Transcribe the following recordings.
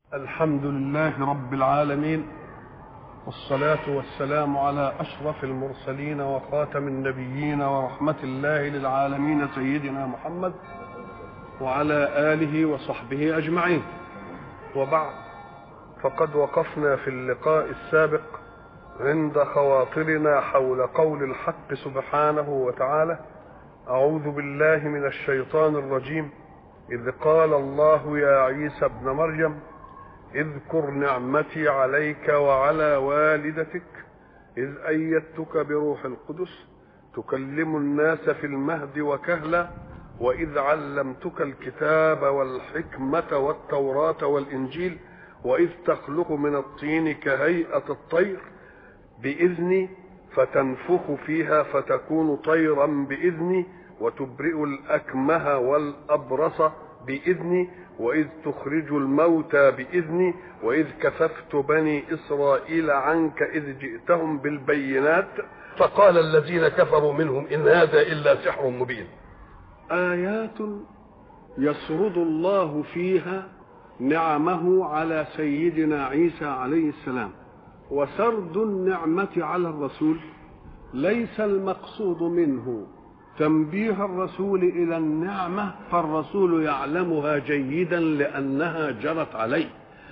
الحمد لله رب العالمين والصلاة والسلام على أشرف المرسلين وخاتم النبيين ورحمة الله للعالمين سيدنا محمد وعلى آله وصحبه أجمعين وبعد فقد وقفنا في اللقاء السابق عند خواطرنا حول قول الحق سبحانه وتعالى أعوذ بالله من الشيطان الرجيم إذ قال الله يا عيسى ابن مريم اذكر نعمتي عليك وعلى والدتك إذ أيدتك بروح القدس تكلم الناس في المهد وكهلا وإذ علمتك الكتاب والحكمة والتوراة والإنجيل وإذ تخلق من الطين كهيئة الطير بإذني فتنفخ فيها فتكون طيرا بإذني وتبرئ الأكمه والأبرص بإذني وإذ تخرج الموتى بإذني وإذ كففت بني إسرائيل عنك إذ جئتهم بالبينات فقال الذين كفروا منهم إن هذا إلا سحر مبين آيات يسرد الله فيها نعمه على سيدنا عيسى عليه السلام وسرد النعمة على الرسول ليس المقصود منه تنبيه الرسول الى النعمه فالرسول يعلمها جيدا لانها جرت عليه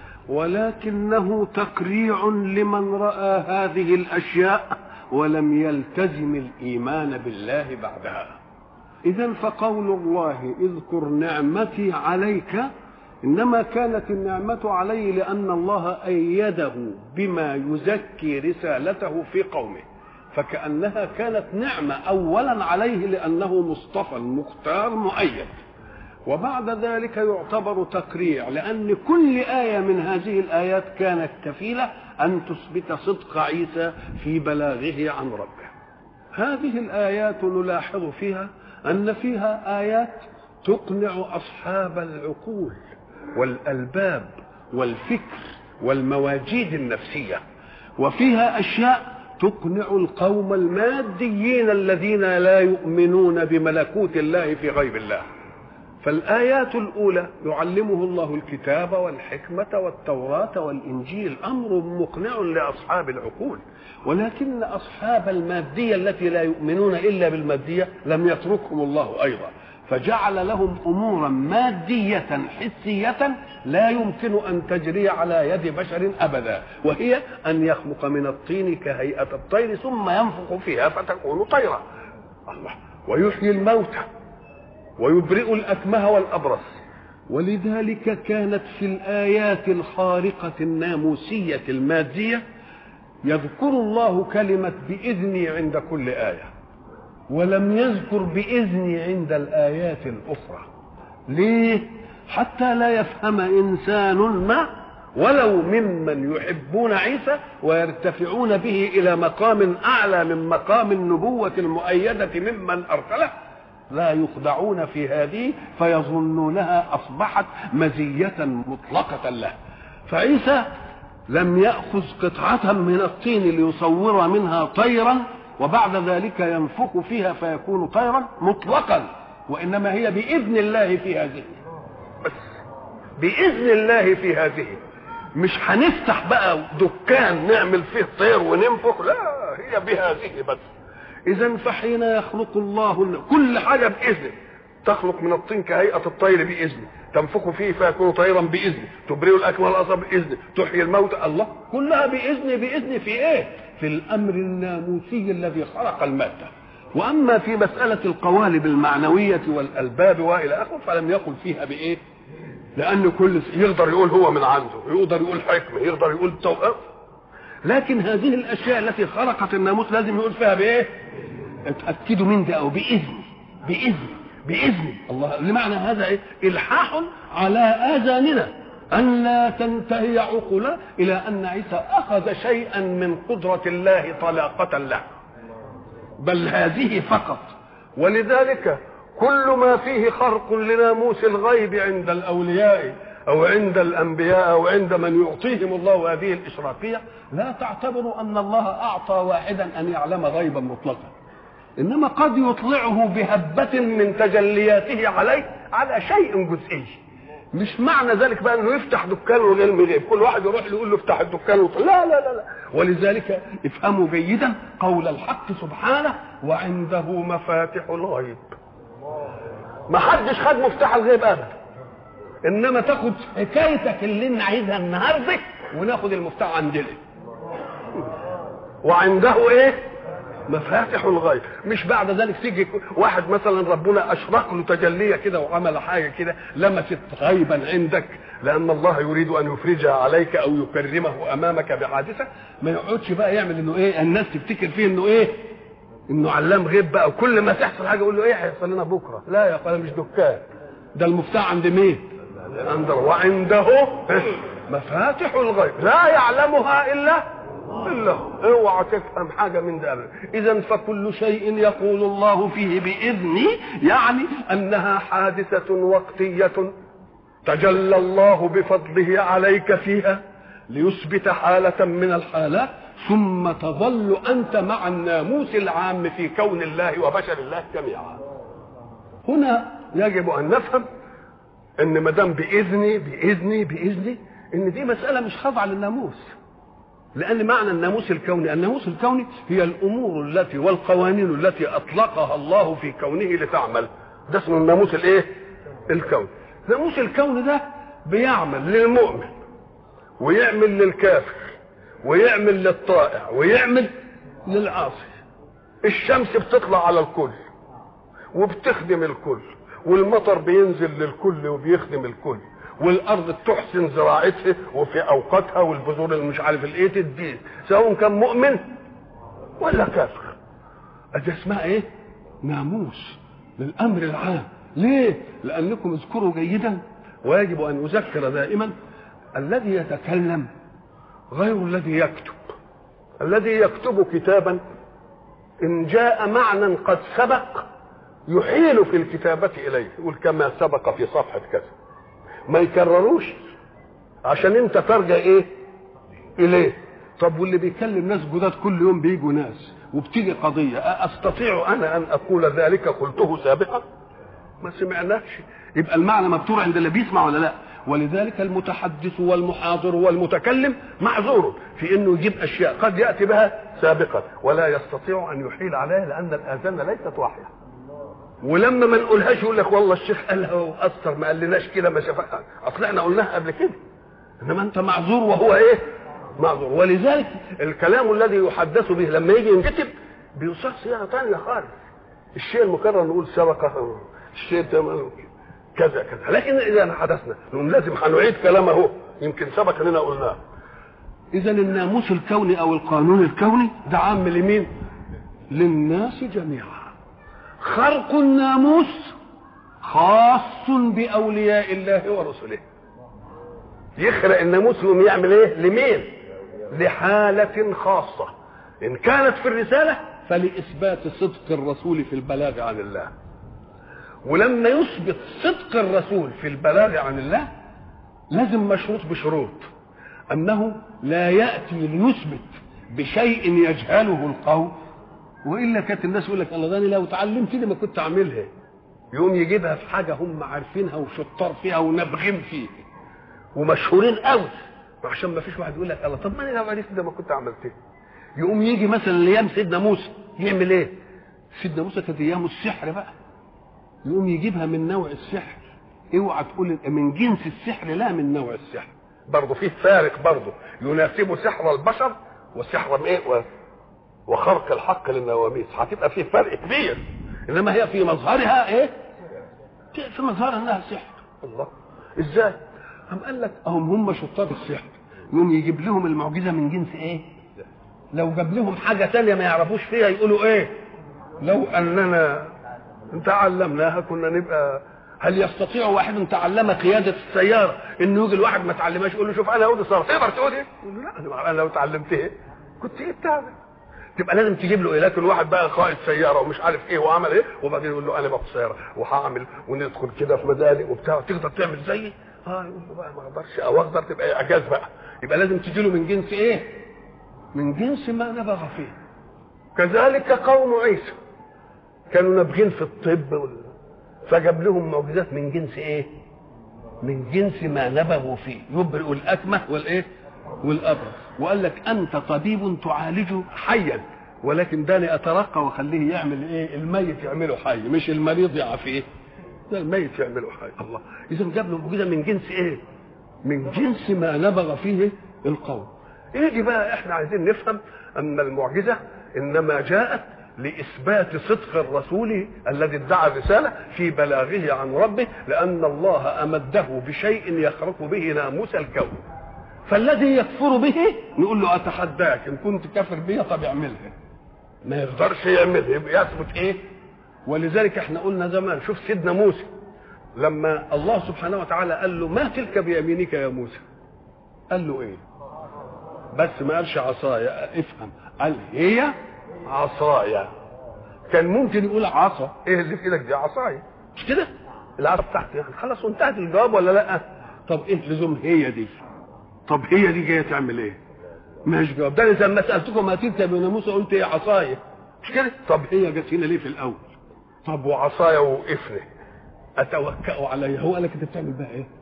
ولكنه تقريع لمن راى هذه الاشياء ولم يلتزم الايمان بالله بعدها اذا فقول الله اذكر نعمتي عليك انما كانت النعمه عليه لان الله ايده بما يزكي رسالته في قومه فكأنها كانت نعمة أولا عليه لأنه مصطفى مختار مؤيد وبعد ذلك يعتبر تقريع لأن كل آية من هذه الآيات كانت كفيلة أن تثبت صدق عيسى في بلاغه عن ربه هذه الآيات نلاحظ فيها أن فيها آيات تقنع أصحاب العقول والألباب والفكر والمواجيد النفسية وفيها أشياء تقنع القوم الماديين الذين لا يؤمنون بملكوت الله في غيب الله فالآيات الأولى يعلمه الله الكتاب والحكمة والتوراة والإنجيل أمر مقنع لأصحاب العقول ولكن أصحاب المادية التي لا يؤمنون إلا بالمادية لم يتركهم الله أيضا فجعل لهم امورا ماديه حسيه لا يمكن ان تجري على يد بشر ابدا وهي ان يخلق من الطين كهيئه الطير ثم ينفخ فيها فتكون طيرا الله ويحيي الموتى ويبرئ الاكمه والابرص ولذلك كانت في الايات الخارقه الناموسيه الماديه يذكر الله كلمه باذني عند كل ايه ولم يذكر بإذني عند الآيات الأخرى ليه حتى لا يفهم إنسان ما ولو ممن يحبون عيسى ويرتفعون به إلى مقام أعلى من مقام النبوة المؤيدة ممن أرسله لا يخدعون في هذه فيظنونها أصبحت مزية مطلقة له فعيسى لم يأخذ قطعة من الطين ليصور منها طيرا وبعد ذلك ينفخ فيها فيكون طيرا مطلقا وانما هي باذن الله في هذه بس باذن الله في هذه مش هنفتح بقى دكان نعمل فيه طير وننفخ لا هي بهذه بس اذا فحين يخلق الله كل حاجه باذنه تخلق من الطين كهيئه الطير باذنه تنفخ فيه فيكون طيرا باذنه تبرئ الاكمه والاصابع باذنه تحيي الموتى الله كلها باذن باذن في ايه في الامر الناموسي الذي خلق الماده واما في مساله القوالب المعنويه والالباب والى اخره فلم يقل فيها بايه لان كل يقدر يقول هو من عنده يقدر يقول حكمه يقدر يقول توقف لكن هذه الاشياء التي خلقت الناموس لازم يقول فيها بايه اتاكدوا من ده او باذن باذن باذن الله لمعنى هذا ايه الحاح على اذاننا أن لا تنتهي عقولا إلى أن عيسى أخذ شيئا من قدرة الله طلاقة له بل هذه فقط ولذلك كل ما فيه خرق لناموس الغيب عند الأولياء أو عند الأنبياء أو عند من يعطيهم الله هذه الإشراقية لا تعتبروا أن الله أعطى واحدا أن يعلم غيبا مطلقا إنما قد يطلعه بهبة من تجلياته عليه على شيء جزئي مش معنى ذلك بقى انه يفتح دكان وغير غيب كل واحد يروح يقول له افتح الدكان وط... لا لا لا لا ولذلك افهموا جيدا قول الحق سبحانه وعنده مفاتح الغيب ما حدش خد مفتاح الغيب ابدا انما تاخد حكايتك اللي انا عايزها النهارده وناخد المفتاح عندنا وعنده ايه مفاتح الغيب مش بعد ذلك تيجي واحد مثلا ربنا اشرق له تجليه كده وعمل حاجه كده لمست غيبا عندك لان الله يريد ان يفرجها عليك او يكرمه امامك بحادثه ما يقعدش بقى يعمل انه ايه الناس تفتكر فيه انه ايه انه علام غيب بقى وكل ما تحصل حاجه يقول له ايه هيحصل لنا بكره لا يا اخويا مش دكان ده المفتاح عند مين عند وعنده مفاتح الغيب لا يعلمها الا الا هو اوعى تفهم حاجه من ده ابدا اذا فكل شيء يقول الله فيه باذني يعني انها حادثه وقتيه تجلى الله بفضله عليك فيها ليثبت حاله من الحالات ثم تظل انت مع الناموس العام في كون الله وبشر الله جميعا هنا يجب ان نفهم ان ما دام باذني باذني باذني ان دي مساله مش خاضعه للناموس لان معنى الناموس الكوني الناموس الكوني هي الامور التي والقوانين التي اطلقها الله في كونه لتعمل ده اسمه الناموس الايه الكوني الناموس الكوني ده بيعمل للمؤمن ويعمل للكافر ويعمل للطائع ويعمل للعاصي الشمس بتطلع على الكل وبتخدم الكل والمطر بينزل للكل وبيخدم الكل والارض تحسن زراعتها وفي اوقاتها والبذور اللي مش عارف الايه تديه سواء كان مؤمن ولا كافر ادي اسمها ايه ناموس للامر العام ليه لانكم اذكروا جيدا ويجب ان اذكر دائما الذي يتكلم غير الذي يكتب الذي يكتب كتابا ان جاء معنى قد سبق يحيل في الكتابة إليه يقول كما سبق في صفحة كذا ما يكرروش عشان انت ترجع ايه اليه طب واللي بيكلم ناس جداد كل يوم بيجوا ناس وبتيجي قضية أستطيع أنا أن أقول ذلك قلته سابقا ما سمعناش يبقى المعنى مبتور عند اللي بيسمع ولا لا ولذلك المتحدث والمحاضر والمتكلم معذور في انه يجيب اشياء قد ياتي بها سابقا ولا يستطيع ان يحيل عليها لان الاذان ليست واحده ولما ما نقولهاش يقول لك والله الشيخ قالها واثر ما قالناش كده ما شاف اصل احنا قلناها قبل كده انما انت معذور وهو ايه معذور ولذلك الكلام الذي يحدث به لما يجي ينكتب بيصيغ صياغه ثانيه خالص الشيء المكرر نقول سبق الشيء كذا كذا لكن اذا حدثنا نقول لازم هنعيد كلامه يمكن سبق اننا قلناه اذا الناموس الكوني او القانون الكوني ده عام لمين للناس جميعا خرق الناموس خاص باولياء الله ورسله يخرق الناموس يقوم يعمل ايه لمين لحالة خاصة إن كانت في الرسالة فلإثبات صدق الرسول في البلاغ عن الله ولما يثبت صدق الرسول في البلاغ عن الله لازم مشروط بشروط أنه لا يأتي ليثبت بشيء يجهله القوم والا كانت الناس يقول لك الله ده لو اتعلمت دي ما كنت اعملها يقوم يجيبها في حاجه هم عارفينها وشطار فيها ونابغين فيها ومشهورين قوي عشان ما فيش واحد يقول لك الله طب ما انا لو عرفت ده ما كنت عملتها يقوم يجي مثلا ايام سيدنا موسى يعمل ايه؟ سيدنا موسى كانت ايامه السحر بقى يقوم يجيبها من نوع السحر اوعى تقول من جنس السحر لا من نوع السحر برضه فيه فارق برضه يناسب سحر البشر وسحر ايه وخرق الحق للنواميس هتبقى فيه فرق كبير انما هي في مظهرها ايه في مظهرها انها سحر الله ازاي أم قال لك هم هم شطار السحر يقوم يجيب لهم المعجزه من جنس ايه لو جاب لهم حاجه تانية ما يعرفوش فيها يقولوا ايه لو اننا تعلمناها كنا نبقى هل يستطيع واحد تعلم قيادة السيارة انه يجي الواحد ما تعلمهاش يقول له شوف انا اودي صار تقدر تقول ايه؟ يقول له لا انا لو تعلمت ايه؟ كنت ايه بتعمل؟ تبقى لازم تجيب له ايه لكن واحد بقى قائد سياره ومش عارف ايه وعمل ايه وبعدين يقول له انا بقى سياره وهعمل وندخل كده في مداري وبتاع تقدر تعمل زيي اه يقول له بقى ما اقدرش او اقدر تبقى اعجاز بقى يبقى لازم تجي له من جنس ايه؟ من جنس ما نبغ فيه كذلك قوم عيسى كانوا نابغين في الطب وال... فجاب لهم معجزات من جنس ايه؟ من جنس ما نبغوا فيه يبرئ الاكمه والايه والابرص وقال لك انت طبيب تعالج حيا ولكن داني اترقى واخليه يعمل ايه الميت يعمله حي مش المريض يعافيه ده الميت يعمله حي الله اذا جاب له معجزه من جنس ايه من جنس ما نبغ فيه القوم ايه دي بقى احنا عايزين نفهم ان المعجزه انما جاءت لاثبات صدق الرسول الذي ادعى الرساله في بلاغه عن ربه لان الله امده بشيء يخرق به ناموس الكون فالذي يكفر به نقول له اتحداك ان كنت كافر بي طب اعملها ما يقدرش يعملها يبقى يثبت ايه ولذلك احنا قلنا زمان شوف سيدنا موسى لما الله سبحانه وتعالى قال له ما تلك بيمينك يا موسى قال له ايه بس ما قالش عصايا افهم قال هي عصايا كان ممكن يقول عصا ايه اللي في ايدك دي عصايا مش كده العصا بتاعتي يعني خلاص وانتهت الجواب ولا لا طب ايه لزوم هي دي طب هي دي جايه تعمل ايه مش جواب ده لما سالتكم ما تلك بين موسى قلت ايه عصايا مش كده طب هي جت هنا ليه في الاول طب وعصايا وقفني اتوكا عليها هو قال لك انت بتعمل بها ايه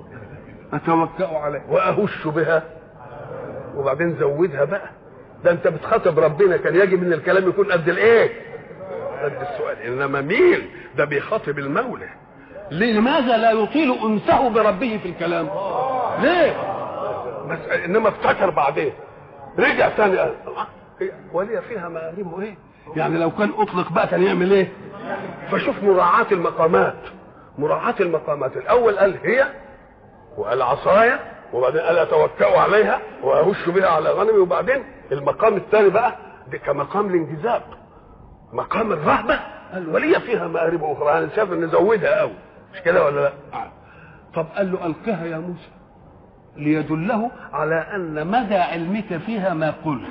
اتوكا عليها واهش بها وبعدين زودها بقى ده انت بتخاطب ربنا كان يجب ان الكلام يكون قد الايه قد السؤال انما مين ده بيخاطب المولى لماذا لا يطيل انسه بربه في الكلام ليه بس انما افتكر بعدين رجع تاني قال ولي فيها مآرب ايه يعني لو كان اطلق بقى كان يعمل ايه فشوف مراعاة المقامات مراعاة المقامات الاول قال هي وقال عصايا وبعدين قال اتوكأ عليها واهش بها على غنمي وبعدين المقام الثاني بقى ده كمقام الانجذاب مقام الرهبه قال ولي فيها مآرب اخرى انا شايف ان نزودها قوي مش كده ولا لا طب قال له القها يا موسى ليدله على ان مدى علمك فيها ما قلت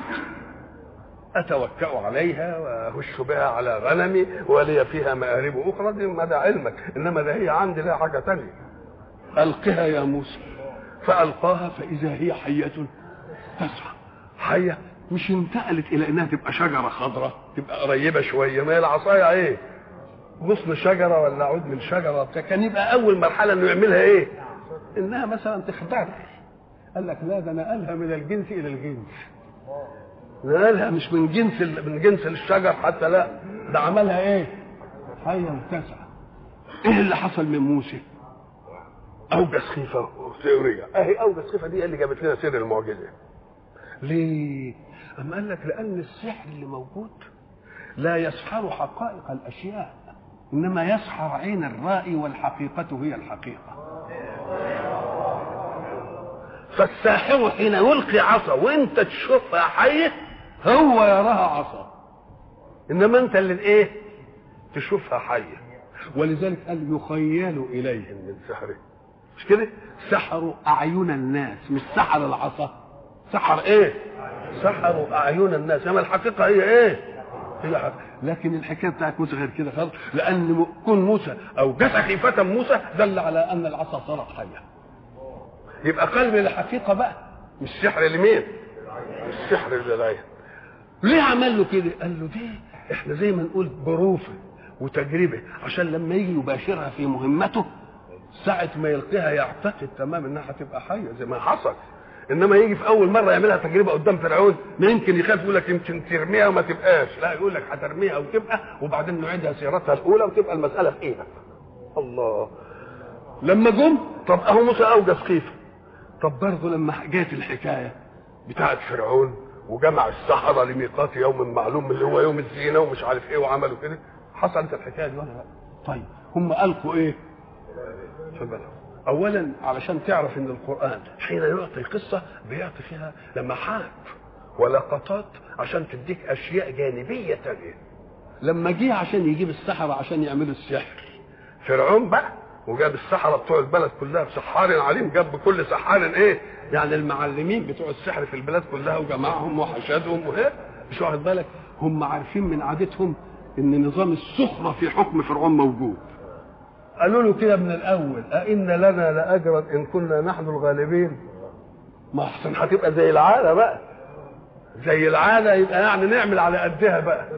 اتوكا عليها واهش بها على غنمي ولي فيها مآرب اخرى دي مدى علمك انما ده هي عندي لها حاجه ثانيه القها يا موسى فالقاها فاذا هي حيه تسعى حيه مش انتقلت الى انها تبقى شجره خضراء تبقى قريبه شويه ما هي العصايه ايه غصن شجره ولا عود من شجره كان يبقى اول مرحله انه يعملها ايه انها مثلا تخضر قال لك لا ده نقلها من الجنس الى الجنس نقلها مش من جنس من جنس الشجر حتى لا ده عملها ايه حية تسعى ايه اللي حصل من موسى اوجس خيفة ثيورية اهي اوجس خيفة دي اللي جابت لنا سر المعجزة ليه اما قال لك لان السحر اللي موجود لا يسحر حقائق الاشياء انما يسحر عين الرائي والحقيقة هي الحقيقة فالساحر حين يلقي عصا وانت تشوفها حيه هو يراها عصا انما انت اللي ايه تشوفها حيه ولذلك قال يخيل اليهم من سحره مش كده سحروا اعين الناس مش سحر العصا سحر ايه سحروا اعين الناس اما الحقيقه هي ايه هي حقيقة. لكن الحكايه بتاعت موسى غير كده خالص لان كون موسى او جس خيفه موسى دل على ان العصا صارت حيه يبقى قلب الحقيقه بقى مش سحر لمين مش سحر للعين ليه عمل له كده قال له دي احنا زي ما نقول بروفه وتجربه عشان لما يجي يباشرها في مهمته ساعة ما يلقيها يعتقد تمام انها هتبقى حية زي ما حصل انما يجي في اول مرة يعملها تجربة قدام فرعون ما يمكن يخاف يقول لك يمكن ترميها وما تبقاش لا يقول لك هترميها وتبقى وبعدين نعيدها سيرتها الاولى وتبقى المسألة في ايدك الله لما جم طب اهو موسى اوجس خيفه طب برضه لما جت الحكايه بتاعت فرعون وجمع السحره لميقات يوم معلوم اللي هو يوم الزينه ومش عارف ايه وعملوا كده حصلت الحكايه دي ولا لا؟ طيب هم القوا ايه؟ فبلغوا اولا علشان تعرف ان القران حين يعطي قصه بيعطي فيها لمحات ولقطات عشان تديك اشياء جانبيه تانية لما جه عشان يجيب السحره عشان يعملوا السحر فرعون بقى وجاب السحرة بتوع البلد كلها بسحار عليم جاب بكل سحار ايه يعني المعلمين بتوع السحر في البلاد كلها وجمعهم وحشدهم وإيه مش واخد بالك هم عارفين من عادتهم ان نظام السخرة في حكم فرعون موجود قالوا له كده من الاول أئن لنا لاجرا ان كنا نحن الغالبين ما احسن هتبقى زي العاده بقى زي العاده يبقى يعني نعمل على قدها بقى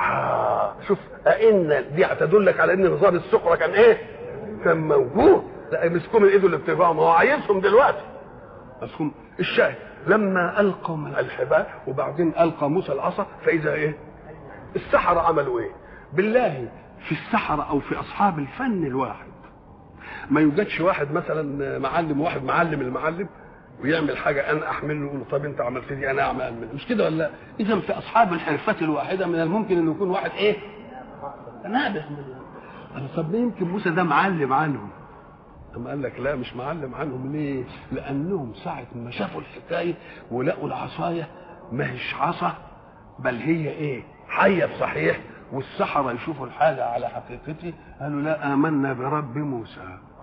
آه شوف أئن دي تدلك على ان نظام السخره كان ايه؟ كان موجود لا يمسكوه من ايده اللي بترفعه ما هو عايزهم دلوقتي مفهوم الشاهد لما القوا من الحبال وبعدين القى موسى العصا فاذا ايه السحرة عملوا ايه بالله في السحرة او في اصحاب الفن الواحد ما يوجدش واحد مثلا معلم واحد معلم المعلم ويعمل حاجه انا احمل له يقول طب انت عملت دي انا اعمل أعمل. مش كده ولا لا؟ اذا في اصحاب الحرفه الواحده من الممكن انه يكون واحد ايه نابغ من طب يمكن موسى ده معلم عنهم أما قال لك لا مش معلم عنهم ليه؟ لأنهم ساعة ما شافوا الحكاية ولقوا العصاية ما هيش عصا بل هي إيه؟ حية صحيح والسحرة يشوفوا الحاجة على حقيقته قالوا لا آمنا برب موسى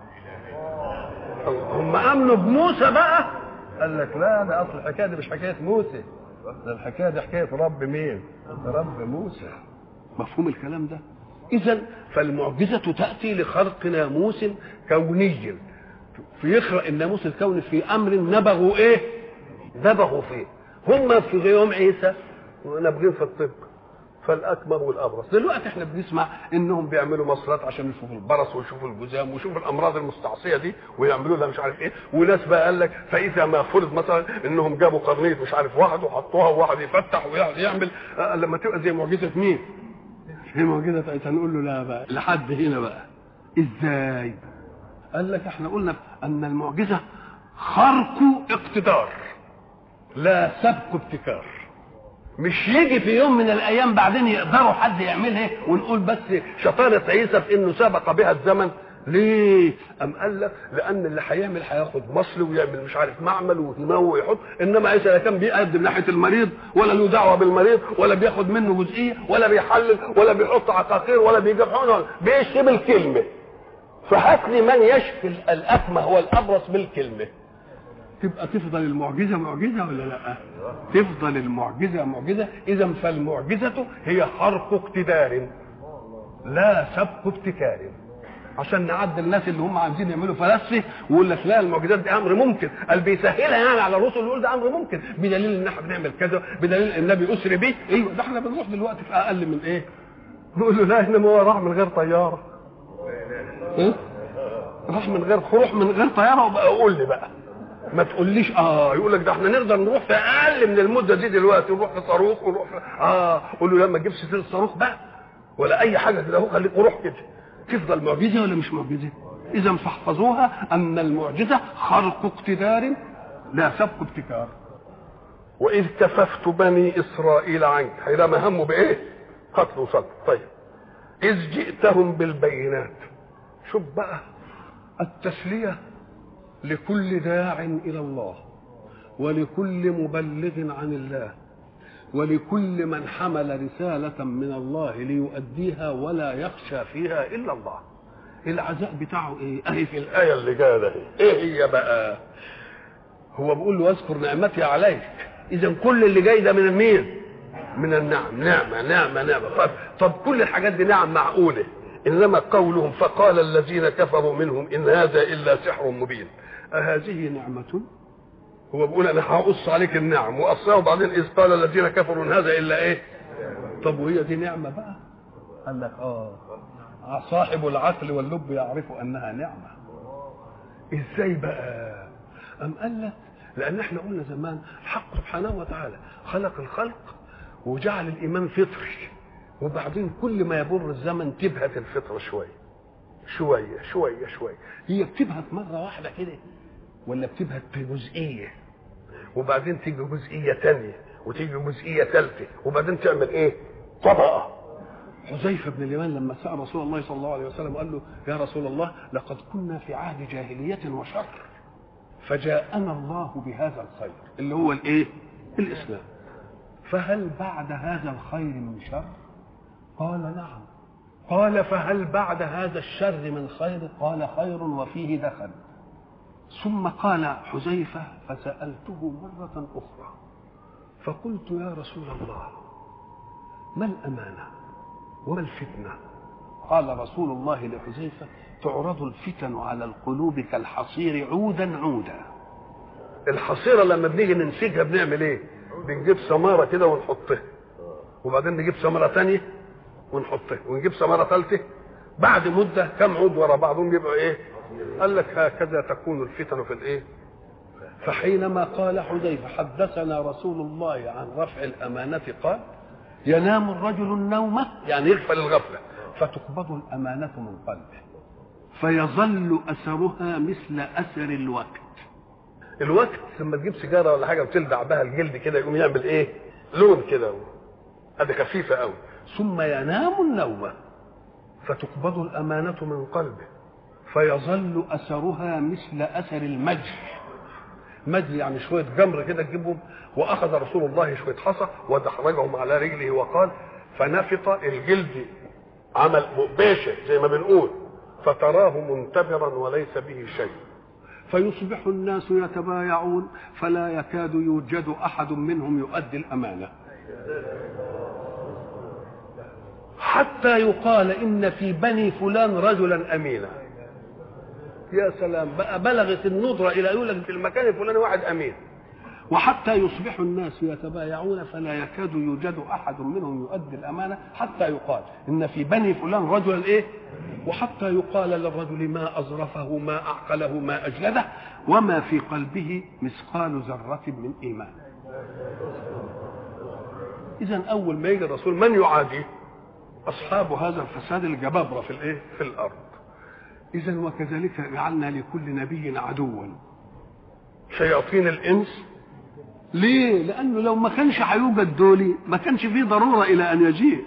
هم آمنوا بموسى بقى قال لك لا ده أصل الحكاية دي مش حكاية موسى ده الحكاية دي حكاية رب مين؟ رب موسى مفهوم الكلام ده؟ إذا فالمعجزة تأتي لخلق ناموس كوني فيخلق الناموس الكوني في أمر نبغوا إيه؟ نبغوا فيه هم في يوم عيسى نابغين في الطب فالاكمر والابرص دلوقتي احنا بنسمع انهم بيعملوا مصلات عشان يشوفوا البرص ويشوفوا الجذام ويشوفوا الامراض المستعصيه دي ويعملوا لها مش عارف ايه وناس بقى قال لك فاذا ما فرض مثلا انهم جابوا قرنيه مش عارف واحد وحطوها وواحد يفتح ويعمل آه لما تبقى زي معجزه مين؟ هي معجزه عيسى نقول له لا بقى لحد هنا بقى ازاي؟ قال لك احنا قلنا ان المعجزه خرق اقتدار لا سبق ابتكار مش يجي في يوم من الايام بعدين يقدروا حد يعملها ونقول بس شطاره عيسى في انه سبق بها الزمن ليه؟ أم قال لك لأن اللي هيعمل هياخد مصل ويعمل مش عارف معمل وينوي ويحط إنما عيسى لا كان بيقدم ناحية المريض ولا له دعوة بالمريض ولا بياخد منه جزئية ولا بيحلل ولا بيحط عقاقير ولا بيجيب حقنة بيشتم الكلمة فهات لي من يشفي الأكمه والأبرص بالكلمة تبقى تفضل المعجزه معجزه ولا لا؟ تفضل المعجزه معجزه اذا فالمعجزه هي خرق اقتدار لا سبق ابتكار عشان نعدل الناس اللي هم عايزين يعملوا فلاسفه ويقول لك لا المعجزات دي امر ممكن قال بيسهلها يعني على الرسل يقول ده امر ممكن بدليل ان احنا بنعمل كذا بدليل النبي اسري بيه ايوه ده احنا بنروح دلوقتي في اقل من ايه؟ نقول له لا انما هو راح من غير طياره ايه؟ راح من غير روح من غير طياره وبقى قول لي بقى ما تقوليش اه يقول لك ده احنا نقدر نروح في اقل من المده دي دلوقتي نروح في صاروخ ونروح في اه قول له لما تجيبش سيره الصاروخ بقى ولا اي حاجه كده اهو خليك وروح كده تفضل معجزه ولا مش معجزه؟ اذا فاحفظوها ان المعجزه خرق اقتدار لا سبق ابتكار واذ كففت بني اسرائيل عنك حينما هموا بايه؟ قتل وصلب طيب اذ جئتهم بالبينات شوف بقى التسليه لكل داع الى الله ولكل مبلغ عن الله ولكل من حمل رسالة من الله ليؤديها ولا يخشى فيها إلا الله العزاء بتاعه إيه؟ أهي في الآية اللي جاية ده إيه هي بقى؟ هو بيقول له واذكر نعمتي عليك إذا كل اللي جاي ده من مين؟ من النعم نعمة نعمة نعمة طب, طب كل الحاجات دي نعم معقولة إنما قولهم فقال الذين كفروا منهم إن هذا إلا سحر مبين أهذه نعمة هو بيقول أنا هقص عليك النعم وقصها وبعدين إذ قال الذين كفروا إن هذا إلا إيه طب وهي دي نعمة بقى قال لك آه صاحب العقل واللب يعرف أنها نعمة إزاي بقى أم قال لك لأن احنا قلنا زمان الحق سبحانه وتعالى خلق الخلق وجعل الإيمان فطري وبعدين كل ما يمر الزمن تبهت الفطرة شوية شوية شوية شوية هي بتبهت مرة واحدة كده ولا بتبهت في جزئية وبعدين تيجي جزئية تانية وتيجي جزئية ثالثة وبعدين تعمل ايه طبقة حذيفة بن اليمان لما سأل رسول الله صلى الله عليه وسلم قال له يا رسول الله لقد كنا في عهد جاهلية وشر فجاءنا الله بهذا الخير اللي هو الايه الاسلام فهل بعد هذا الخير من شر قال نعم قال فهل بعد هذا الشر من خير قال خير وفيه دخل ثم قال حذيفة فسألته مرة أخرى فقلت يا رسول الله ما الأمانة وما الفتنة قال رسول الله لحذيفة تعرض الفتن على القلوب كالحصير عودا عودا الحصيرة لما بنيجي ننسجها بنعمل ايه بنجيب سمارة كده ونحطها وبعدين نجيب سمرة تانية ونحطها ونجيب سمرة ثالثة بعد مدة كم عود ورا بعضهم يبقوا ايه قال لك هكذا تكون الفتن في الايه فحينما قال حذيفه حدثنا رسول الله عن رفع الامانه قال ينام الرجل النومه يعني يغفل الغفله فتقبض الامانه من قلبه فيظل اثرها مثل اثر الوقت الوقت لما تجيب سيجاره ولا حاجه وتلدع بها الجلد كده يقوم يعمل ايه لون كده هذه خفيفه قوي ثم ينام النومه فتقبض الامانه من قلبه فيظل اثرها مثل اثر المجح مجح يعني شويه جمر كده تجيبهم واخذ رسول الله شويه حصى ودحرجهم على رجله وقال فنفط الجلد عمل باشا زي ما بنقول فتراه منتبرا وليس به شيء فيصبح الناس يتبايعون فلا يكاد يوجد احد منهم يؤدي الامانه حتى يقال ان في بني فلان رجلا امينا يا سلام بقى بلغت الندرة إلى يقول لك في المكان الفلاني واحد أمين وحتى يصبح الناس يتبايعون فلا يكاد يوجد أحد منهم يؤدي الأمانة حتى يقال إن في بني فلان رجلا إيه وحتى يقال للرجل ما أظرفه ما أعقله ما أجلده وما في قلبه مثقال ذرة من إيمان إذا أول ما يجي الرسول من يعاديه أصحاب هذا الفساد الجبابرة في الإيه في الأرض إذا وكذلك جعلنا لكل نبي عدوا شياطين الإنس ليه؟ لأنه لو ما كانش هيوجد دولي ما كانش فيه ضرورة إلى أن يجيء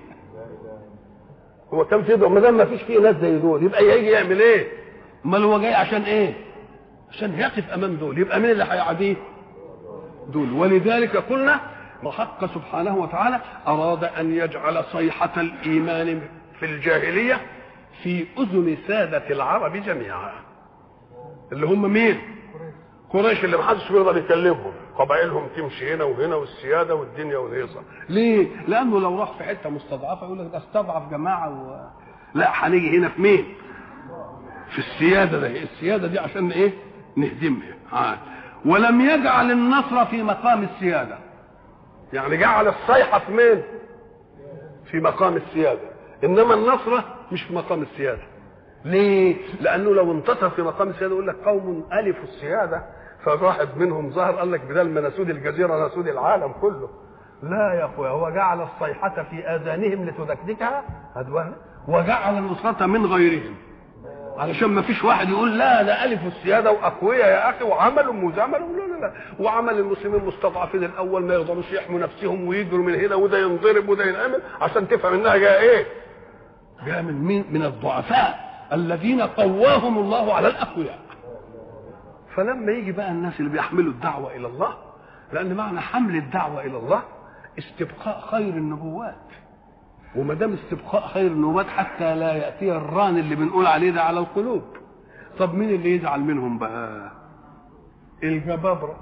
هو كان في ما دام ما فيش فيه ناس زي دول يبقى يجي يعمل ايه؟ امال هو جاي عشان ايه؟ عشان يقف امام دول يبقى مين اللي هيعاديه؟ دول ولذلك قلنا وحق سبحانه وتعالى اراد ان يجعل صيحه الايمان في الجاهليه في اذن ساده العرب جميعا اللي هم مين قريش اللي محدش بيقدر يكلمهم قبائلهم تمشي هنا وهنا والسياده والدنيا والهيصه ليه لانه لو راح في حته مستضعفه يقول لك ده استضعف جماعه و... لا هنيجي هنا في مين في السياده ده السياده دي عشان ايه نهدمها آه. ولم يجعل النصر في مقام السياده يعني جعل الصيحه في مين في مقام السياده انما النصره مش في مقام السياده ليه؟ لانه لو انتصر في مقام السياده يقول لك قوم الفوا السياده فواحد منهم ظهر قال لك بدل ما نسود الجزيره نسود العالم كله لا يا اخويا هو جعل الصيحه في اذانهم لتدكدكها هدوها وجعل النصرة من غيرهم علشان ما فيش واحد يقول لا ده الف السياده واقوياء يا اخي وعملوا وزملوا لا لا لا وعمل المسلمين مستضعفين الاول ما يقدروش يحموا نفسهم ويجروا من هنا وده ينضرب وده ينعمل عشان تفهم انها جايه ايه؟ جايه من مين؟ من الضعفاء الذين قواهم الله على الاقوياء فلما يجي بقى الناس اللي بيحملوا الدعوه الى الله لان معنى حمل الدعوه الى الله استبقاء خير النبوات وما دام استبقاء خير النبوات حتى لا ياتي الران اللي بنقول عليه ده على القلوب طب مين اللي يزعل منهم بقى الجبابره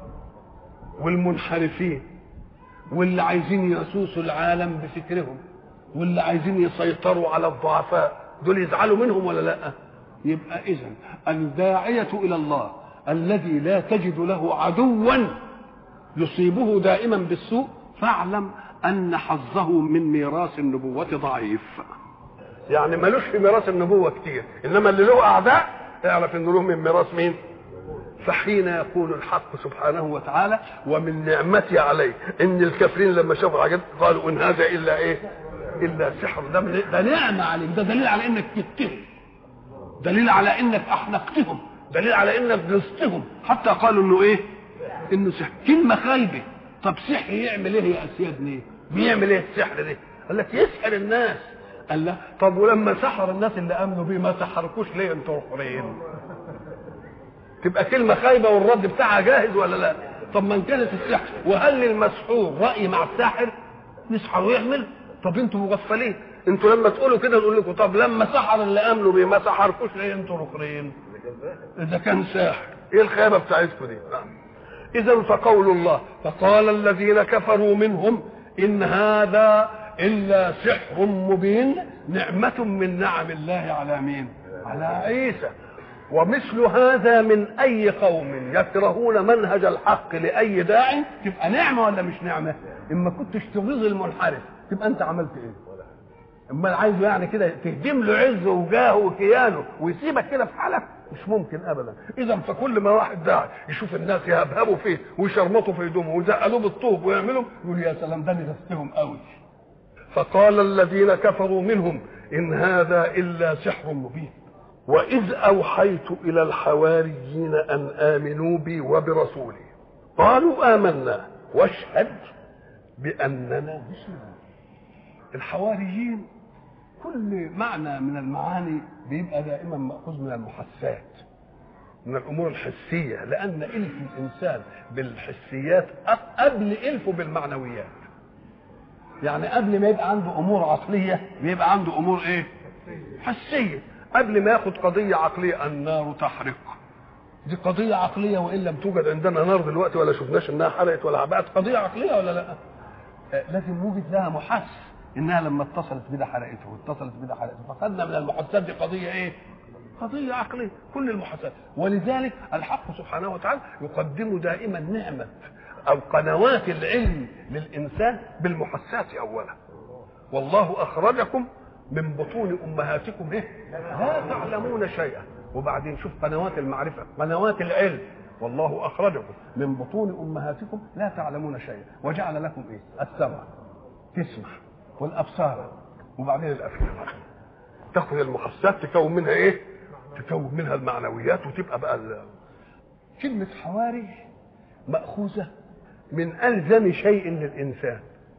والمنحرفين واللي عايزين يسوسوا العالم بفكرهم واللي عايزين يسيطروا على الضعفاء دول يزعلوا منهم ولا لا يبقى اذا الداعيه الى الله الذي لا تجد له عدوا يصيبه دائما بالسوء فاعلم ان حظه من ميراث النبوه ضعيف يعني ملوش في ميراث النبوه كتير انما اللي له اعداء اعرف ان له من ميراث مين فحين يقول الحق سبحانه وتعالى ومن نعمتي عليه ان الكافرين لما شافوا الحاجات قالوا ان هذا الا ايه الا سحر ده ده نعمه عليك ده دليل على انك كدتهم دليل على انك احنقتهم دليل على انك غصتهم حتى قالوا انه ايه انه سحر كلمه خايبه طب سحر يعمل ايه يا اسيادني بيعمل ايه السحر ده قال لك يسحر الناس قال لا طب ولما سحر الناس اللي امنوا بيه ما سحركوش ليه انتوا اخرين تبقى كلمه خايبه والرد بتاعها جاهز ولا لا طب ما كانت السحر وهل للمسحور راي مع الساحر يسحر ويعمل طب انتوا مغفلين انتوا لما تقولوا كده نقول لكم طب لما سحر اللي امنوا بيه ما سحركوش ليه انتوا الاخرين اذا كان ساحر ايه الخيبه بتاعتكم دي اذا فقول الله فقال الذين كفروا منهم ان هذا الا سحر مبين نعمه من نعم الله على مين على عيسى ومثل هذا من اي قوم يكرهون منهج الحق لاي داع تبقى نعمه ولا مش نعمه اما كنتش تغيظ المنحرف تبقى انت عملت ايه امال عايزه يعني كده تهدم له عزه وجاهه وكيانه ويسيبك كده في حالك مش ممكن ابدا اذا فكل ما واحد داعي يشوف الناس يهبهبوا فيه ويشرمطوا في هدومه ويزقلوه بالطوب ويعملوا يقول يا سلام ده نفسهم قوي فقال الذين كفروا منهم ان هذا الا سحر مبين واذ اوحيت الى الحواريين ان امنوا بي وبرسولي قالوا امنا واشهد باننا مسلمون الحواريين كل معنى من المعاني بيبقى دائما ماخوذ من المحسات من الامور الحسيه لان الف الانسان بالحسيات قبل الفه بالمعنويات يعني قبل ما يبقى عنده امور عقليه بيبقى عنده امور ايه حسيه قبل ما ياخد قضيه عقليه النار تحرق دي قضيه عقليه وان لم توجد عندنا نار دلوقتي ولا شفناش انها حرقت ولا بقت قضيه عقليه ولا لا آه لازم وجد لها محس انها لما اتصلت بده حرقته واتصلت بده حرقته فخدنا من المحسات دي قضيه ايه قضيه عقليه كل المحسات ولذلك الحق سبحانه وتعالى يقدم دائما نعمه او قنوات العلم للانسان بالمحسات اولا والله اخرجكم من بطون امهاتكم ايه لا تعلمون شيئا وبعدين شوف قنوات المعرفه قنوات العلم والله اخرجكم من بطون امهاتكم لا تعلمون شيئا وجعل لكم ايه السمع تسمع والابصار وبعدين الافئده تاخذ المحسات تكون منها ايه تكون منها المعنويات وتبقى بقى ال... كلمه حواري ماخوذه من الزم شيء للانسان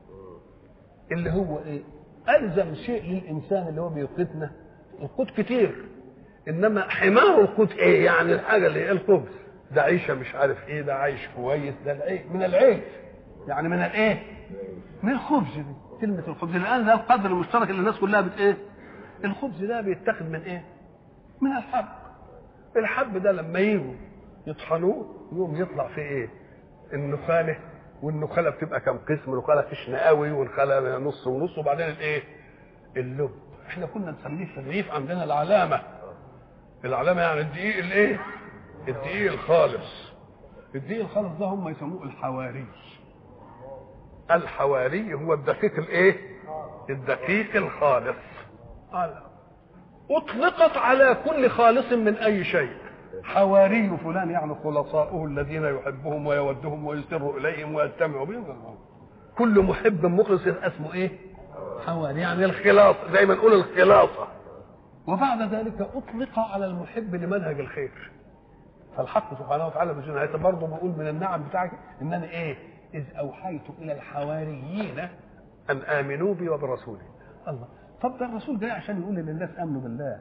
اللي هو ايه الزم شيء للانسان اللي هو بيقودنا القوت كتير انما حمار القوت ايه يعني الحاجه اللي هي الخبز ده عيشه مش عارف ايه ده عايش كويس ده العيش من العيش يعني من الايه من الخبز دي كلمه الخبز الان ده القدر المشترك اللي الناس كلها بت ايه الخبز ده بيتاخد من ايه من الحب الحب ده لما يجوا يطحنوه يوم يطلع في ايه النخاله والنخاله بتبقى كم قسم نخاله خشنه قوي ونخاله نص ونص وبعدين الايه اللب احنا كنا نسميه في الريف عندنا العلامه العلامه يعني الدقيق الايه الدقيق الخالص الدقيق الخالص ده هم يسموه الحواري الحواري هو الدقيق الايه الدقيق الخالص اطلقت على كل خالص من اي شيء حواري فلان يعني خلصاؤه الذين يحبهم ويودهم ويسر اليهم ويستمع بهم كل محب مخلص اسمه ايه حواري يعني الخلاص زي ما نقول الخلاصه وبعد ذلك اطلق على المحب لمنهج الخير فالحق سبحانه وتعالى في برضه بقول من النعم بتاعك ان انا ايه اذ اوحيت الى الحواريين ان امنوا بي وبرسولي الله طب ده الرسول جاي عشان يقول للناس امنوا بالله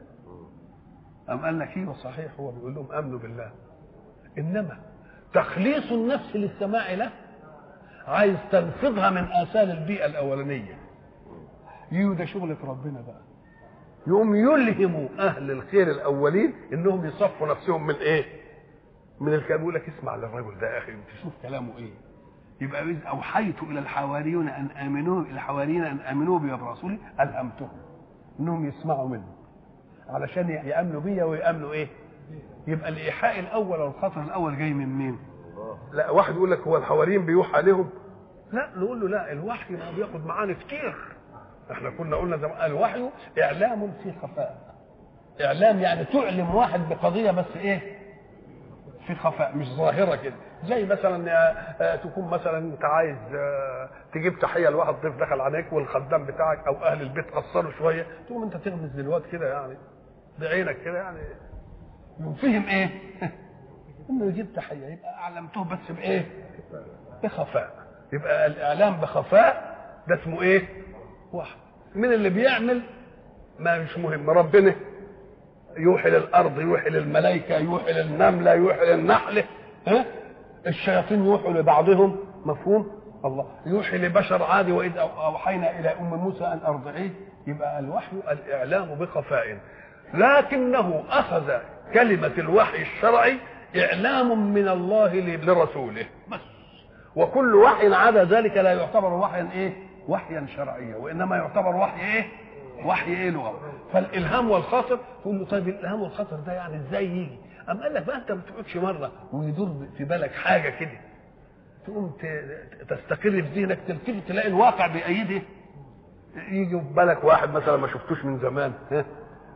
أم قال لك ايوه صحيح هو بيقول لهم امنوا بالله انما تخليص النفس للسماع له عايز تنفضها من اثار البيئه الاولانيه يو ده شغلة ربنا بقى يقوم يلهموا اهل الخير الاولين انهم يصفوا نفسهم من ايه من الكلام يقول لك اسمع للرجل ده يا اخي تشوف كلامه ايه يبقى إذ اوحيت الى الحواريون ان امنوا الحواريين ان امنوا بي وبرسولي الهمتهم انهم يسمعوا منه علشان يامنوا بيا ويامنوا ايه يبقى الايحاء الاول او الخطر الاول جاي من مين لا واحد يقول لك هو الحواريين بيوحى عليهم لا نقول له لا الوحي ما بياخد معانا كتير احنا كنا قلنا زمان الوحي اعلام في خفاء اعلام يعني تعلم واحد بقضيه بس ايه في خفاء مش ظاهره كده زي مثلا تكون مثلا انت عايز تجيب تحيه لواحد ضيف دخل عليك والخدام بتاعك او اهل البيت قصروا شويه تقوم انت تغمز دلوقتي كده يعني بعينك كده يعني فهم ايه؟ انه يجيب تحيه يبقى اعلمته بس بايه؟ بخفاء يبقى الاعلام بخفاء ده اسمه ايه؟ واحد من اللي بيعمل ما مش مهم ربنا يوحي للارض يوحي للملائكه يوحي للنمله يوحي للنحله ها الشياطين يوحوا لبعضهم مفهوم الله يوحي لبشر عادي واذ اوحينا الى ام موسى ان ارضعيه يبقى الوحي الاعلام بخفاء لكنه اخذ كلمه الوحي الشرعي اعلام من الله لرسوله بس وكل وحي عدا ذلك لا يعتبر وحيا ايه وحيا شرعيا وانما يعتبر وحي ايه وحي ايه لغه فالالهام والخاطر تقول له طيب الالهام والخاطر ده يعني ازاي يجي أم قال لك بقى انت ما تقعدش مره ويدور في بالك حاجه كده تقوم تستقر في ذهنك تلتفت تلاقي الواقع بأيده يجي في بالك واحد مثلا ما شفتوش من زمان ها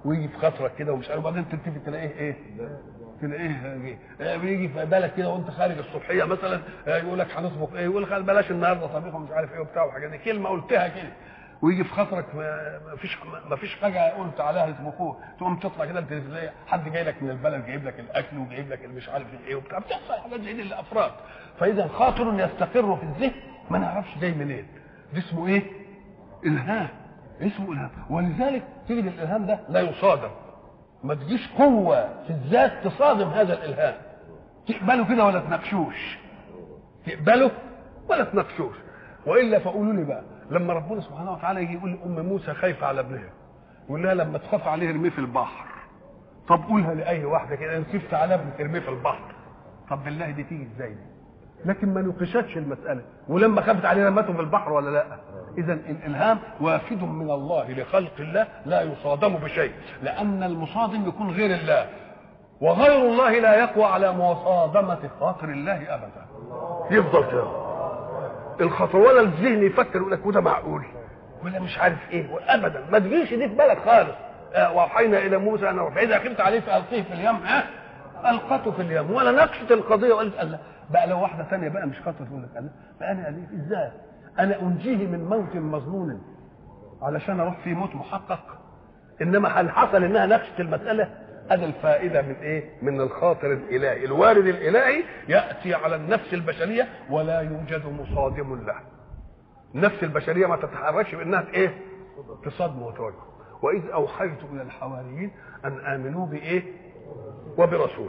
ويجي في خاطرك كده ومش عارف وبعدين تلتفت تلاقيه ايه تلاقيه جه بيجي في بالك كده وانت خارج الصبحيه مثلا آه، يقول لك هنطبخ ايه يقول لك بلاش النهارده طبيخ ومش عارف ايه وبتاع وحاجات دي كلمه قلتها كده ويجي في خاطرك ما ما فيش ما فيش حاجه قلت عليها يطبخوه تقوم تطلع كده التلفزيون حد جاي لك من البلد جايب لك الاكل وجايب لك مش عارف ايه وبتاع بتحصل حاجات زي دي للافراد فاذا خاطر يستقر في الذهن ما نعرفش جاي منين ده اسمه ايه؟ الهام اسمه الهام ولذلك تجد الالهام ده لا يصادم ما تجيش قوه في الذات تصادم هذا الالهام تقبله كده ولا تناقشوش تقبله ولا تناقشوش والا فقولوا لي بقى لما ربنا سبحانه وتعالى يجي يقول لام موسى خايفه على ابنها يقول لها لما تخاف عليه ارميه في البحر طب قولها لاي واحده كده ان خفت على ابنك ارميه في البحر طب بالله دي تيجي ازاي دي لكن ما نقشتش المساله ولما خافت عليه رمته في البحر ولا لا اذا الالهام وافد من الله لخلق الله لا يصادم بشيء لان المصادم يكون غير الله وغير الله لا يقوى على مصادمه خاطر الله ابدا يفضل كده الخطر ولا الذهن يفكر يقول لك وده معقول ولا مش عارف ايه ابدا ما تجيش دي في بالك خالص آه، واوحينا الى موسى ان فاذا خفت عليه فالقيه في اليم ها القته في اليم ولا ناقشت القضيه وقالت الله بقى لو واحده ثانيه بقى مش خاطر تقول لك الله بقى انا قال ازاي انا انجيه من موت مظنون علشان اروح في موت محقق انما هل حصل انها ناقشت المساله هذا الفائده من ايه من الخاطر الالهي الوارد الالهي ياتي على النفس البشريه ولا يوجد مصادم له النفس البشريه ما تتحركش بانها ايه تصادم وتواجه واذ اوحيت الى الحواريين ان امنوا بايه وبرسوله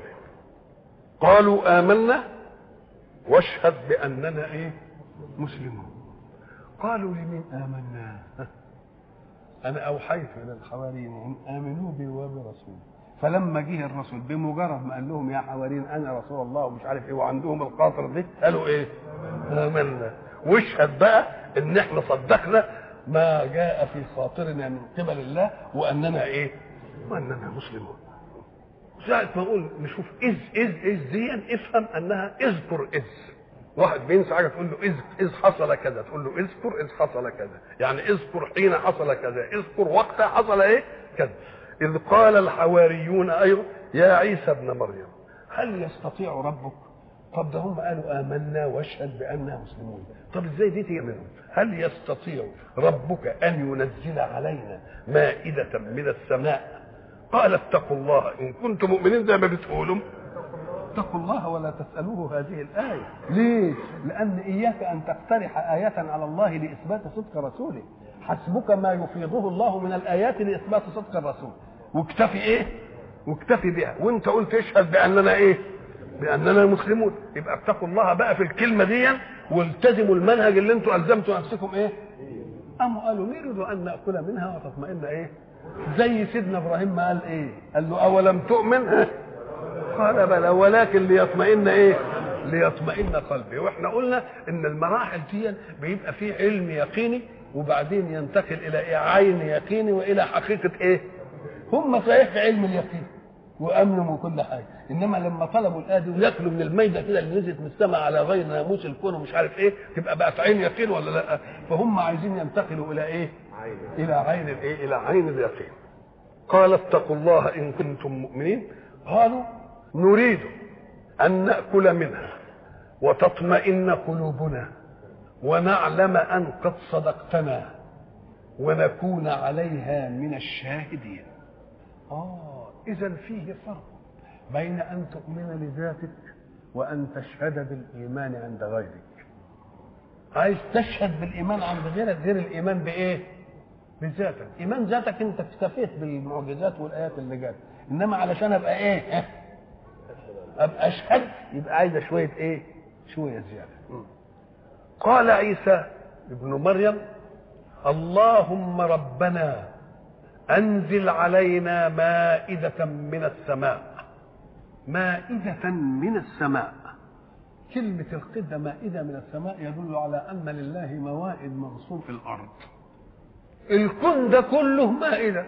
قالوا امنا واشهد باننا ايه مسلمون قالوا لمن امنا انا اوحيت الى الحواريين ان امنوا بي وبرسولي فلما جه الرسول بمجرد ما قال لهم يا حواريين انا رسول الله ومش عارف ايه وعندهم القاطر دي قالوا ايه امنا واشهد بقى ان احنا صدقنا ما جاء في خاطرنا من قبل الله واننا ايه واننا مسلمون ساعة ما اقول نشوف اذ اذ اذ دي افهم انها اذكر اذ واحد بينسى حاجه تقول له اذ اذ حصل كذا تقول له اذكر اذ حصل كذا يعني اذكر حين حصل كذا اذكر وقت حصل ايه كذا اذ قال الحواريون ايضا يا عيسى ابن مريم هل يستطيع ربك طب ده هم قالوا امنا واشهد باننا مسلمون طب ازاي دي تيجي منهم هل يستطيع ربك ان ينزل علينا مائده من السماء قال اتقوا الله ان كنتم مؤمنين زي ما بتقولوا اتقوا الله ولا تسألوه هذه الآية ليه؟ لأن إياك أن تقترح آية على الله لإثبات صدق رسوله حسبك ما يفيضه الله من الآيات لإثبات صدق الرسول واكتفي إيه؟ واكتفي بها وانت قلت اشهد بأننا إيه؟ بأننا مسلمون يبقى اتقوا الله بقى في الكلمة دي والتزموا المنهج اللي انتوا ألزمتوا نفسكم إيه؟ قاموا قالوا نريد أن نأكل منها وتطمئن إيه؟ زي سيدنا إبراهيم ما قال إيه؟ قال له أولم تؤمن؟ قال بلى ولكن ليطمئن ايه ليطمئن قلبي واحنا قلنا ان المراحل دي بيبقى فيه علم يقيني وبعدين ينتقل الى إيه عين يقيني والى حقيقه ايه هم صحيح في علم اليقين وامنوا وكل حاجه انما لما طلبوا الايه وياكلوا من الميده كده اللي نزلت من السماء على غير ناموس الكون ومش عارف ايه تبقى بقت عين يقين ولا لا فهم عايزين ينتقلوا الى ايه الى عين الايه الى عين اليقين قال اتقوا الله ان كنتم مؤمنين قالوا نريد أن نأكل منها وتطمئن قلوبنا ونعلم أن قد صدقتنا ونكون عليها من الشاهدين آه إذا فيه فرق بين أن تؤمن لذاتك وأن تشهد بالإيمان عند غيرك عايز تشهد بالإيمان عند غيرك غير الإيمان بإيه؟ بذاتك إيمان ذاتك أنت اكتفيت بالمعجزات والآيات اللي جات إنما علشان أبقى إيه؟ ابقى اشهد يبقى عايزه شويه ايه شويه زياده قال عيسى ابن مريم اللهم ربنا انزل علينا مائده من السماء مائده من السماء كلمة القدة مائدة من السماء يدل على أن لله موائد منصوب في الأرض الكون ده كله مائدة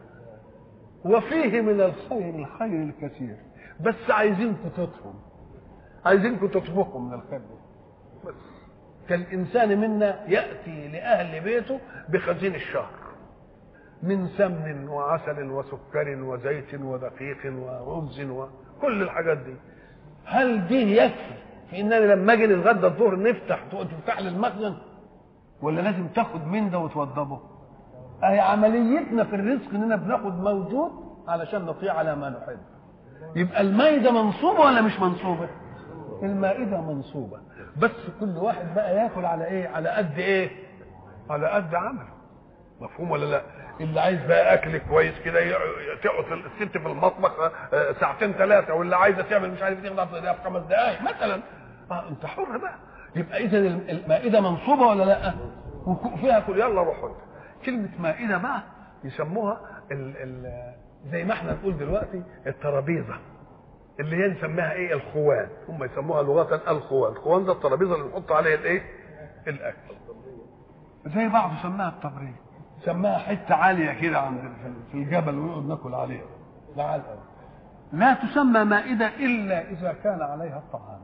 وفيه من الخير الخير الكثير بس عايزينكم تطفوا عايزينكم تطبخوا من الخير ده بس كالإنسان منا يأتي لأهل بيته بخزين الشهر من سمن وعسل وسكر وزيت ودقيق ورز وكل الحاجات دي هل دي يكفي في اننا لما اجي نتغدى الظهر نفتح تفتح لي المخزن ولا لازم تاخد من ده وتوضبه اهي عمليتنا في الرزق اننا بناخد موجود علشان نطيع على ما نحب يبقى المائده منصوبه ولا مش منصوبه المائده منصوبه بس كل واحد بقى ياكل على ايه على قد ايه على قد عمله مفهوم ولا لا اللي عايز بقى اكل كويس كده تقعد الست في المطبخ ساعتين ثلاثه واللي عايزه تعمل مش عارف تخلع في خمس دقائق مثلا اه انت حر بقى يبقى اذا المائده منصوبه ولا لا وفيها كل يلا روحوا كلمه مائده بقى يسموها ال ال زي ما احنا نقول دلوقتي الترابيزه اللي هي نسميها ايه الخوان هم يسموها لغه الخوان الخوان ده الترابيزه اللي بنحط عليها الايه الاكل زي بعض سماها التبريد سماها حته عاليه كده عند في الجبل ويقعد ناكل عليها لعل لا تسمى مائده الا اذا كان عليها الطعام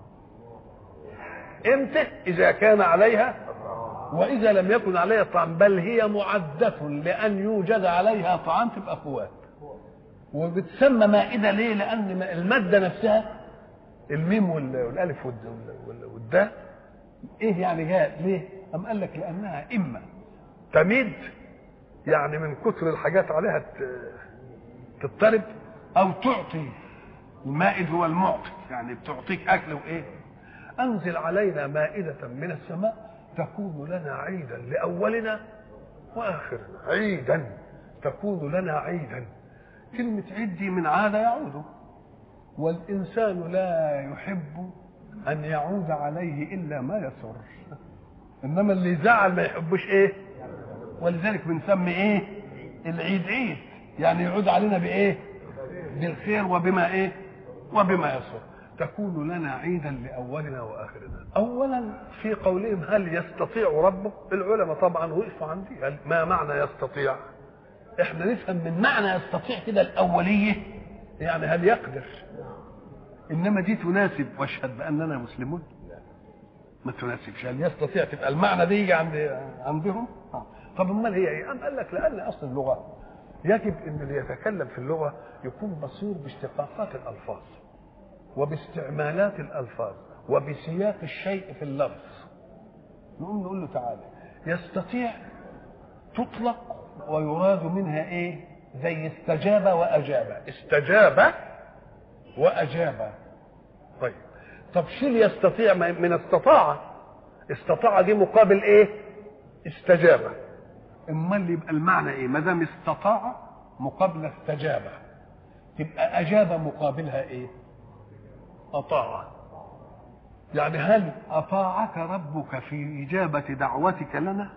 امتى اذا كان عليها واذا لم يكن عليها طعام بل هي معده لان يوجد عليها طعام تبقى قوات وبتسمى مائده ليه لان الماده نفسها الميم والالف والدال ايه يعني جاء ليه ام قال لك لانها اما تميد يعني من كثر الحاجات عليها تضطرب او تعطي المائد هو المعطي يعني بتعطيك اكل وايه انزل علينا مائده من السماء تكون لنا عيدا لاولنا واخرنا عيدا تكون لنا عيدا كلمه عيد دي من عاد يعود والانسان لا يحب ان يعود عليه الا ما يسر انما اللي يزعل ما يحبوش ايه ولذلك بنسمي ايه العيد عيد يعني يعود علينا بايه بالخير وبما ايه وبما يسر تكون لنا عيدا لاولنا واخرنا اولا في قولهم هل يستطيع ربه العلماء طبعا وقفوا عندي هل ما معنى يستطيع احنا نفهم من معنى يستطيع كده الاوليه يعني هل يقدر انما دي تناسب واشهد باننا مسلمون ما تناسبش هل يستطيع تبقى المعنى دي يجي عند عندهم آه. طب امال هي ايه؟ قام قال لك لان اصل اللغه يجب ان اللي يتكلم في اللغه يكون بصير باشتقاقات الالفاظ وباستعمالات الالفاظ وبسياق الشيء في اللفظ نقوم نقول له تعالى يستطيع تطلق ويراد منها ايه زي استجاب واجاب استجاب واجاب طيب طب شيل يستطيع من استطاع استطاع دي مقابل ايه استجاب امال يبقى المعنى ايه ما دام استطاع مقابل استجاب تبقى اجاب مقابلها ايه اطاع يعني هل اطاعك ربك في اجابه دعوتك لنا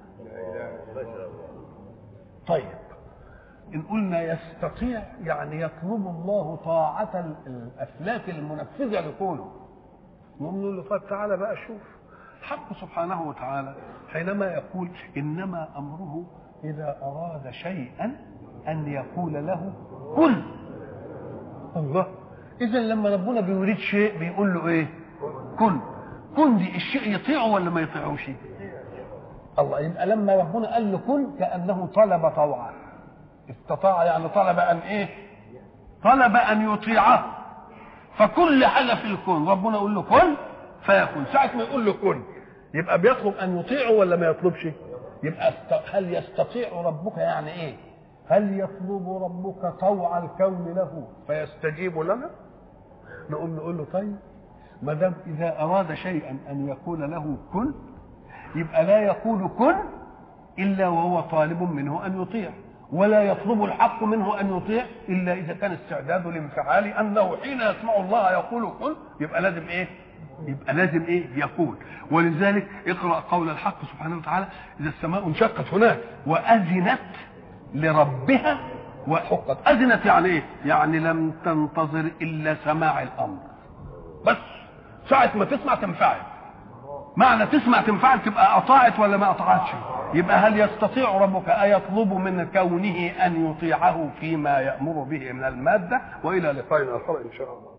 طيب ان قلنا يستطيع يعني يطلب الله طاعه الافلاك المنفذه لكونه نقول له طيب تعالى بقى شوف الحق سبحانه وتعالى حينما يقول انما امره اذا اراد شيئا ان يقول له كن الله اذا لما ربنا بيريد شيء بيقول له ايه كن كن دي الشيء يطيعه ولا ما يطيعوش الله يبقى لما ربنا قال له كن كانه طلب طوعا استطاع يعني طلب ان ايه طلب ان يطيعه فكل حاجه في الكون ربنا يقول له كن فيكون ساعه ما يقول له كن يبقى بيطلب ان يطيعه ولا ما يطلبش يبقى هل يستطيع ربك يعني ايه هل يطلب ربك طوع الكون له فيستجيب لنا نقوم نقول له طيب ما دام اذا اراد شيئا ان يقول له كن يبقى لا يقول كن الا وهو طالب منه ان يطيع ولا يطلب الحق منه ان يطيع الا اذا كان استعداده لانفعال انه حين يسمع الله يقول كن يبقى لازم ايه يبقى لازم ايه يقول ولذلك اقرا قول الحق سبحانه وتعالى اذا السماء انشقت هناك واذنت لربها وحقت اذنت يعني ايه يعني لم تنتظر الا سماع الامر بس ساعه ما تسمع تنفعل معنى تسمع تنفعل تبقى اطاعت ولا ما اطاعتش يبقى هل يستطيع ربك أيطلب من كونه أن يطيعه فيما يأمر به من المادة وإلى لقاء آخر إن شاء الله